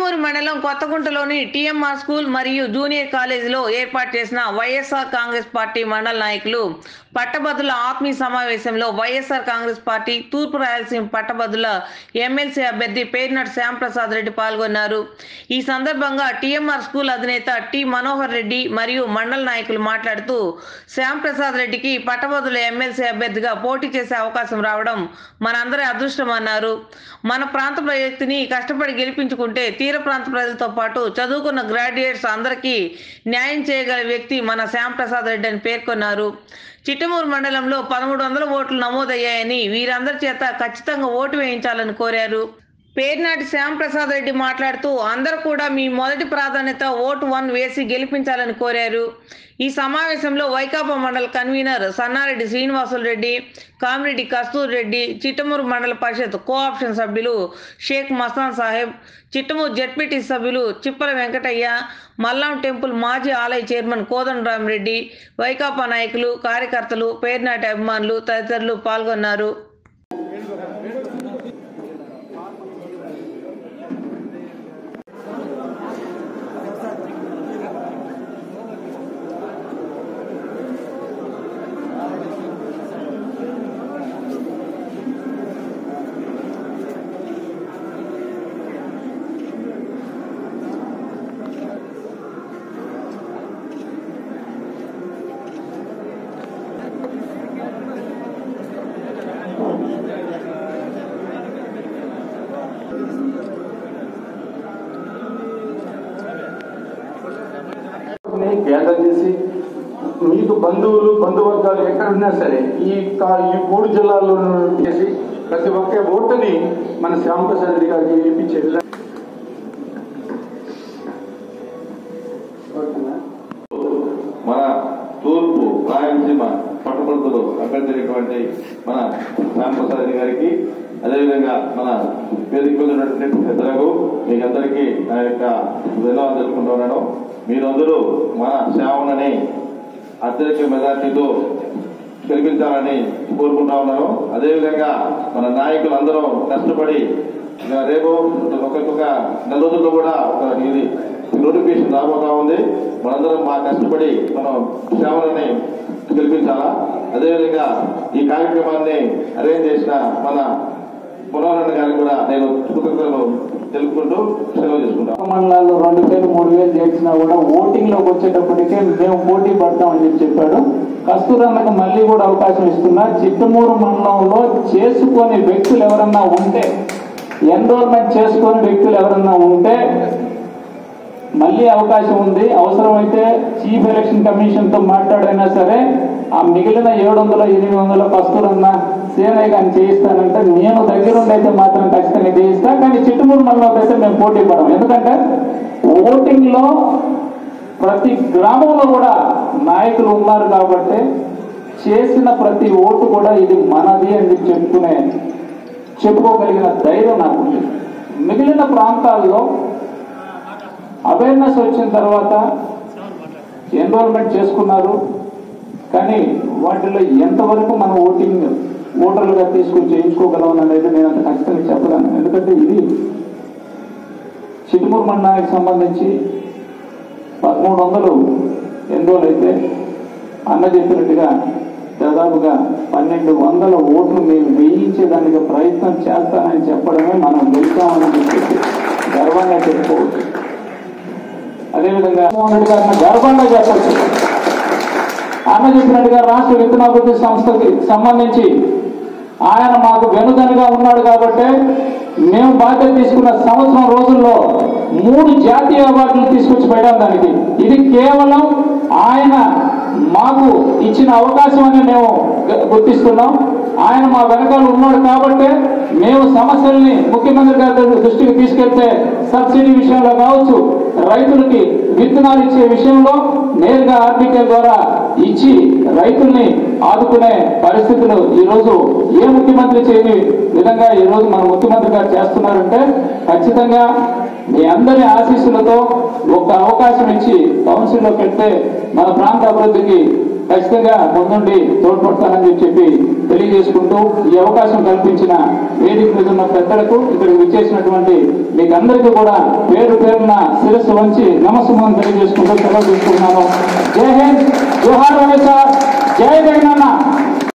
చిట్టమూరు మండలం కొత్తగుంటలోని TMR school మరియు జూనియర్ కాలేజీలో ఏర్పాటు చేసిన వైఎస్ఆర్ కాంగ్రెస్ పార్టీ మండల నాయకులు పట్టభద్రుల ఆత్మీయ సమావేశంలో వైఎస్ఆర్ కాంగ్రెస్ పార్టీ తూర్పు రాయలసీమ పట్టభద్రుల ఎమ్మెల్సీ అభ్యర్థి పేర్నట్ శ్యాంప్రసాద్ రెడ్డి పాల్గొన్నారు ఈ సందర్భంగా టీఎంఆర్ స్కూల్ అధినేత టి మనోహర్ రెడ్డి మరియు మండల నాయకులు మాట్లాడుతూ శ్యాంప్రసాద్ రెడ్డికి పట్టభద్రుల ఎమ్మెల్సీ అభ్యర్థిగా పోటీ చేసే అవకాశం రావడం మనందరి అదృష్టం అన్నారు మన ప్రాంత వ్యక్తిని కష్టపడి గెలిపించుకుంటే తీర ప్రాంత ప్రజలతో పాటు చదువుకున్న గ్రాడ్యుయేట్స్ అందరికీ న్యాయం చేయగల వ్యక్తి మన శ్యాంప్రసాద్ రెడ్డి అని పేర్కొన్నారు చిట్టమూరు మండలంలో పదమూడు వందల ఓట్లు నమోదయ్యాయని వీరందరి చేత ఖచ్చితంగా ఓటు వేయించాలని కోరారు పేర్నాటి శ్యాంప్రసాద్ రెడ్డి మాట్లాడుతూ అందరూ కూడా మీ మొదటి ప్రాధాన్యత ఓటు వన్ వేసి గెలిపించాలని కోరారు ఈ సమావేశంలో వైకాపా మండల కన్వీనర్ సన్నారెడ్డి శ్రీనివాసులు రెడ్డి కామిరెడ్డి కస్తూర్ రెడ్డి చిట్టమూరు మండల పరిషత్ కోఆప్షన్ సభ్యులు షేక్ మస్తాన్ సాహెబ్ చిట్టమూరు జడ్పీటీ సభ్యులు చిప్పల వెంకటయ్య మల్లాం టెంపుల్ మాజీ ఆలయ చైర్మన్ కోదండరామరెడ్డి వైకాపా నాయకులు కార్యకర్తలు పేర్నాటి అభిమానులు తదితరులు పాల్గొన్నారు ని గ్యాదర్ చేసి మీకు బంధువులు బంధువర్గాలు ఎక్కడున్నా సరే ఈ కా- ఈ మూడు జిల్లాల్లో చేసి ప్రతి ఒక్క ఓటుని మన శ్యామప్రసాద్ రెడ్డి గారికి ఇప్పించే విధంగా మన తూర్పు రాయలసీమ పట్టభద్రులు అభ్యర్థినటువంటి మన శ్యామప్రసాద్ రెడ్డి గారికి అదేవిధంగా మన వేదిక మీద ఉన్నటువంటి పెద్దలకు మీకు అందరికీ నా యొక్క ధన్యవాదాలు తెలుపుకుంటున్నాను మీరందరూ మన శ్యామని అత్యధిక మెజార్టీతో గెలిపించాలని కోరుకుంటా ఉన్నాను అదేవిధంగా మన నాయకులందరూ కష్టపడి ఇక రేపు ఒక్కొక్క నెల రోజుల్లో కూడా ఒక ఇది నోటిఫికేషన్ రాబోతా ఉంది మనందరం బాగా కష్టపడి మనం శ్రావణని గెలిపించాలా అదేవిధంగా ఈ కార్యక్రమాన్ని అరేంజ్ చేసిన మన పునరారణ గారికి కూడా నేను కృతజ్ఞతలు తెలుపుకుంటూ సెలవు చేసుకుంటాను మండలాల్లో రెండు వేలు మూడు వేలు చేసినా కూడా ఓటింగ్ లోకి వచ్చేటప్పటికే మేము పోటీ పడతామని చెప్పి చెప్పాడు కస్తూరన్నకు మళ్ళీ కూడా అవకాశం ఇస్తున్నా చిట్టమూరు మండలంలో చేసుకొని వ్యక్తులు ఎవరన్నా ఉంటే ఎన్రోల్మెంట్ చేసుకొని వ్యక్తులు ఎవరన్నా ఉంటే మళ్ళీ అవకాశం ఉంది అవసరమైతే చీఫ్ ఎలక్షన్ కమిషన్ తో మాట్లాడైనా సరే ఆ మిగిలిన ఏడు వందల ఎనిమిది వందల కస్తూరన్న సేనయ్య కానీ చేయిస్తానంటే నేను దగ్గరుండి అయితే మాత్రం ఖచ్చితంగా చేయిస్తా కానీ చిట్టుమూరు మండలం అయితే మేము పోటీ పడం ఎందుకంటే ఓటింగ్ లో ప్రతి గ్రామంలో కూడా నాయకులు ఉన్నారు కాబట్టి చేసిన ప్రతి ఓటు కూడా ఇది మనది అని చెప్పి చెప్పుకునే చెప్పుకోగలిగిన ధైర్యం నాకు ఉంది మిగిలిన ప్రాంతాల్లో అవేర్నెస్ వచ్చిన తర్వాత ఎన్రోల్మెంట్ చేసుకున్నారు కానీ వాటిలో ఎంతవరకు మనం ఓటింగ్ ఓటర్లుగా తీసుకుని చేయించుకోగలం అనేది నేను అంత ఖచ్చితంగా చెప్పలేను ఎందుకంటే ఇది చిట్టుమూరు మండలానికి సంబంధించి పదమూడు వందలు ఎన్రోల్ అయితే అన్న చెప్పినట్టుగా దాదాపుగా పన్నెండు వందల ఓట్లు మేము వేయించేదానికి ప్రయత్నం చేస్తానని చెప్పడమే మనం గెలుస్తామని చెప్పి గర్వంగా చెప్పుకోవచ్చు అదేవిధంగా జగన్మోహన్ రెడ్డి గారిని గర్వంగా చెప్పచ్చు అన్న చెప్పినట్టుగా రాష్ట్ర విత్తనాభివృద్ధి సంస్థకి సంబంధించి ఆయన మాకు వెనుదనగా ఉన్నాడు కాబట్టి మేము బాధ్యత తీసుకున్న సంవత్సరం రోజుల్లో మూడు జాతీయ అవార్డులు తీసుకొచ్చి పెట్టాం దానికి ఇది కేవలం ఆయన మాకు ఇచ్చిన అవకాశం అని మేము గ- గుర్తిస్తున్నాం ఆయన మా వెనకాల ఉన్నాడు కాబట్టి మేము సమస్యల్ని ముఖ్యమంత్రి గారి దృష్టికి తీసుకెళ్తే సబ్సిడీ విషయంలో కావచ్చు రైతులకి విత్తనాలు ఇచ్చే విషయంలో నేరుగా ఆర్బీకే ద్వారా ఇచ్చి రైతుల్ని ఆదుకునే పరిస్థితులు ఈ రోజు ఏ ముఖ్యమంత్రి చేయని విధంగా ఈ రోజు మన ముఖ్యమంత్రి గారు చేస్తున్నారంటే ఖచ్చితంగా మీ అందరి ఆశీస్సులతో ఒక అవకాశం ఇచ్చి కౌన్సిల్లో పెడితే మన ప్రాంత అభివృద్ధికి ఖచ్చితంగా ముందుండి తోడ్పడతానని చెప్పి తెలియజేసుకుంటూ ఈ అవకాశం కల్పించిన వేదిక మీద ఉన్న పెద్దలకు ఇక్కడికి విచ్చేసినటువంటి మీకు అందరికీ కూడా పేరు పేరున శిరస్సు వంచి నమస్సుమని తెలియజేసుకుంటూ సెలవు తీసుకుంటున్నాను జై హింద్ జోహార్ వైఎస్ఆర్ జై జగనన్న